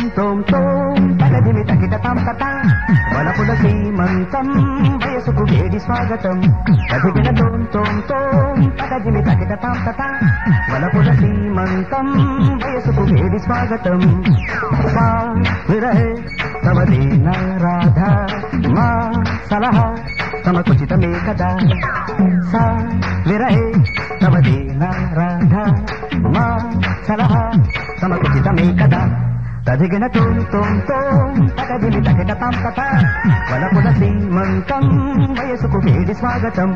తోం తోం తగదిమి తగిట తాం తట వలపుల సీమంతం వయసుకు వేడి స్వాగతం తగిన తోం తోం తోం తగదిమి తగిట తాం తట వలపుల సీమంతం వయసుకు వేడి స్వాగతం సా విరహే తమదీన రాధ మా సలహా తమకుచితమే కదా సా విరహే తమదీన రాధ మా సలహా తమకుచితమే కదా తదిగిన తోం తోం తోం తగదిని తగిన తాం తట వలపుల సీమంతం వయసుకు వేడి స్వాగతం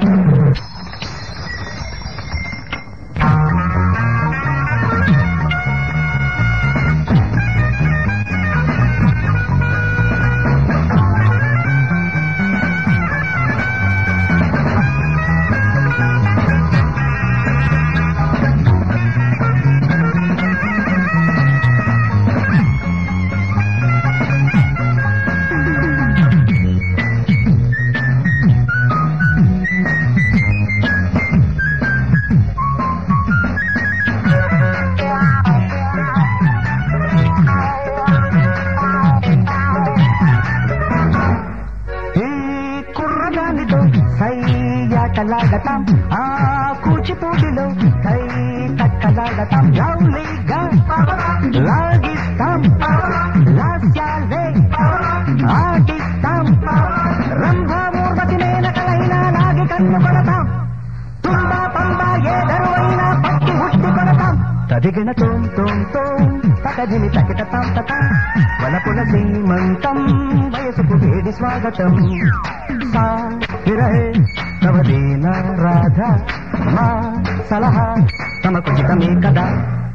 ఈ కుర్రగానితో సయ్యాటలాడతాం ఆ కూచిపూడిలో కై తక్కలాడతాం లవ్లీగా లాగిస్తాం లాస్యాలే ఆటిస్తాం రంభామూర్వతి మేనకలైనా లాగి కన్ను కొడతాం తుంబా పంబా ఏ దరువైనా పట్టి హుట్టి కొడతాం తదిగిన తోం తోం తోం తగదిని తగిట తాం తట వలపుల సీమంతం వయసుకు వేడి స్వాగతం సా విరహే తవదీన రాధ మా సలహా తమకు హితమే కదా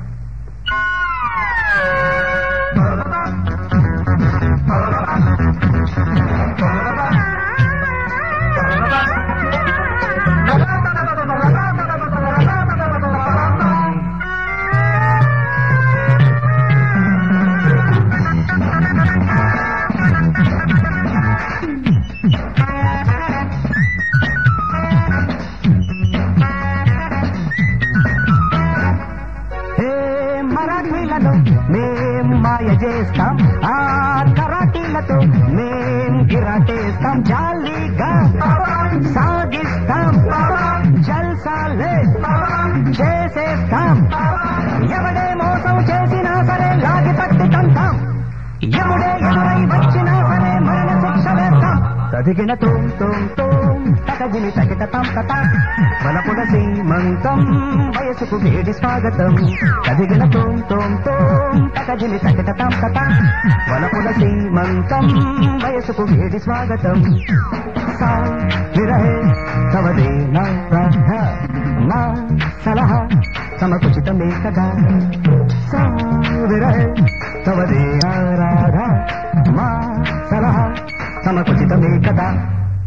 హే మరాఠీలను మేం మాయ చేస్తాం ఆ కరాటీలతో మేం గిరాటేస్తాం జాలీగా సాగిస్తాం జల్సాలే చేసేస్తాం ఎవడే మోసం చేసినా సరే లాగి పట్టి తంతాం ఎవడే ఎవరై వచ్చినా సరే మరణ శిక్ష వేస్తాం తదిగిన తోం తోం తోం తగజిని తగిట తాం తట బలపుడ సీమంతం వయసుకు వేడి స్వాగతం తదిగిన తోం తోం తోం తగజిని తగిట తాం తట బలపుడ సీమంతం వయసుకు వేడి స్వాగతం సా విరహే తవదే నా రాధ నా సలహా సమకుచితమే కదా సా విరహే తవదే నా రాధ మా సలహా సమకుచితమే కదా